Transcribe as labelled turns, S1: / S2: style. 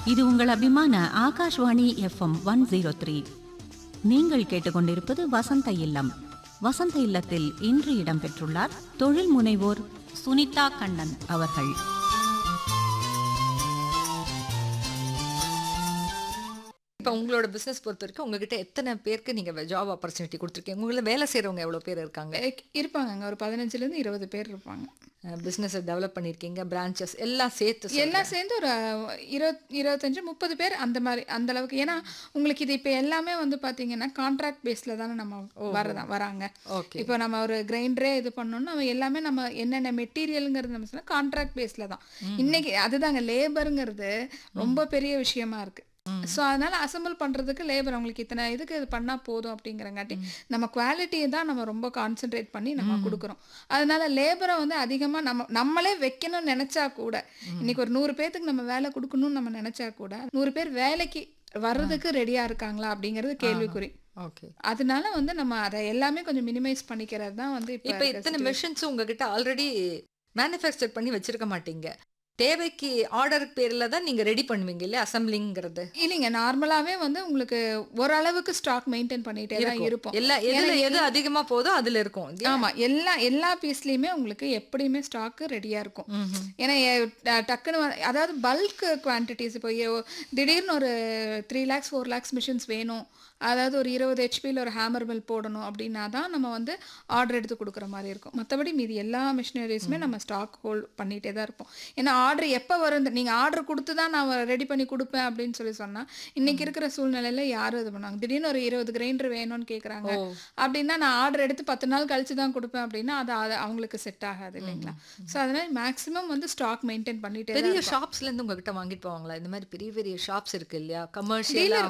S1: இது உங்கள் அபிமான Akashvani FM one zero three நீங்கள் கேட்டுக்கொண்டிருப்பது வசந்த இல்லம் வசந்த இல்லத்தில் இன்று இடம்பெற்றுள்ளார் தொழில் முனைவோர் சுனிதா கண்ணன் அவர்கள்
S2: இப்போ உங்களோட பிசினஸ் பொறுத்த வரைக்கும் உங்ககிட்ட எத்தனை பேருக்கு நீங்க ஜாப் ஆப்பர்ச்சுனிட்டி கொடுத்துருக்கீங்க உங்களை வேலை செய்றவங்க எவ்வளவு பேர் இருக்காங்க
S3: இ- இருப்பாங்கங்க ஒரு பதினஞ்சுலேருந்து இருபது பேர் இருப்பாங்க
S2: பிசினஸ் டெவலப் பண்ணிருக்கீங்க பிரான்ச்சஸ் எல்லாம் சேர்த்து சொல்றேன்.
S3: எல்லாம் சேர்ந்து ஒரு இருபத் இருபத்தஞ்சு முப்பது பேர் அந்த மாதிரி அந்த அளவுக்கு ஏன்னா உங்களுக்கு இது இப்போ எல்லாமே வந்து பார்த்தீங்கன்னா கான்ட்ராக்ட் பேஸில் தானே நம்ம வரதான் வராங்க
S2: ஓகே
S3: இப்போ நம்ம ஒரு கிரைண்டரே இது பண்ணோம்னா அவன் எல்லாமே நம்ம என்னென்ன மெட்டீரியலுங்கிறது நம்ம சொன்னால் கான்ட்ராக்ட் பேஸில் தான் இன்னைக்கு அதுதாங்க லேபருங்கிறது ரொம்ப பெரிய விஷயமா இருக்கு ஸோ அதனால அசம்பிள் பண்ணுறதுக்கு லேபர் அவங்களுக்கு இத்தனை இதுக்கு இது பண்ணால் போதும் அப்படிங்கிறங்காட்டி நம்ம குவாலிட்டியை தான் நம்ம ரொம்ப கான்சென்ட்ரேட் பண்ணி நம்ம கொடுக்குறோம் அதனால லேபரை வந்து அதிகமாக நம்ம நம்மளே வைக்கணும்னு நினச்சா கூட இன்னைக்கு ஒரு நூறு பேர்த்துக்கு நம்ம வேலை கொடுக்கணும்னு நம்ம நினச்சா கூட நூறு பேர் வேலைக்கு வர்றதுக்கு ரெடியாக இருக்காங்களா அப்படிங்கிறது கேள்விக்குறி
S2: ஓகே
S3: அதனால வந்து நம்ம அதை எல்லாமே கொஞ்சம் மினிமைஸ் பண்ணிக்கிறது தான் வந்து இப்போ
S2: இப்போ இத்தனை மிஷின்ஸ் உங்ககிட்ட ஆல்ரெடி மேனுஃபேக்சர் பண்ணி வச்சிருக்க மாட்டீங்க தேவைக்கு ஆர்டர் பேர்ல தான் நீங்க ரெடி பண்ணுவீங்க இல்லையா அசம்பிளிங்கிறது
S3: இல்லைங்க நார்மலாவே வந்து உங்களுக்கு ஓரளவுக்கு ஸ்டாக் மெயின்டைன் பண்ணிட்டே தான் இருப்போம்
S2: எல்லா எதுல
S3: ஏன்னா
S2: எது அதிகமா போதோ அதுல இருக்கும் இல்லையா?
S3: ஆமா எல்லா எல்லா பீஸ்லயுமே உங்களுக்கு எப்படியுமே ஸ்டாக் ரெடியா இருக்கும்
S2: ம்ஹும்.
S3: ஏன்னா எ- ட- டக்குன்னு வ- அதாவது பல்க் குவான்டிட்டிஸ் இப்போ எ- திடீர்னு ஒரு three lakhs four lakhs machines வேணும் அதாவது ஒரு இருபது ஹெச்பியில் ஒரு ஹேமர் மில் போடணும் அப்படின்னா தான் நம்ம வந்து ஆர்டர் எடுத்து கொடுக்குற மாதிரி இருக்கும் மற்றபடி மீதி எல்லா மிஷினரிஸுமே நம்ம ஸ்டாக் ஹோல்ட் பண்ணிகிட்டே தான் இருப்போம் ஏன்னா ஆர்டர் எப்போ வரும் நீங்கள் ஆர்டர் கொடுத்து தான் நான் ரெடி பண்ணி கொடுப்பேன் அப்படின்னு சொல்லி சொன்னால் இன்னைக்கு இருக்கிற சூழ்நிலையில் யாரும் இது பண்ணாங்க திடீர்னு ஒரு இருபது கிரைண்டர் வேணும்னு கேட்குறாங்க
S2: ஓ
S3: அப்படின்னா நான் ஆர்டர் எடுத்து பத்து நாள் கழிச்சு தான் கொடுப்பேன் அப்படின்னா அது அது அவங்களுக்கு செட் ஆகாது இல்லைங்களா ஸோ அதனால மேக்ஸிமம் வந்து ஸ்டாக் மெயின்டைன் பண்ணிட்டே தான்
S2: பெரிய
S3: இருப்போம்.
S2: ஷாப்ஸ்ல இருந்து உங்ககிட்ட வாங்கிட்டு போவாங்களா இந்த மாதிரி பெரிய பெரிய ஷாப்ஸ் இருக்கு இல்லையா கமர்ஷியலா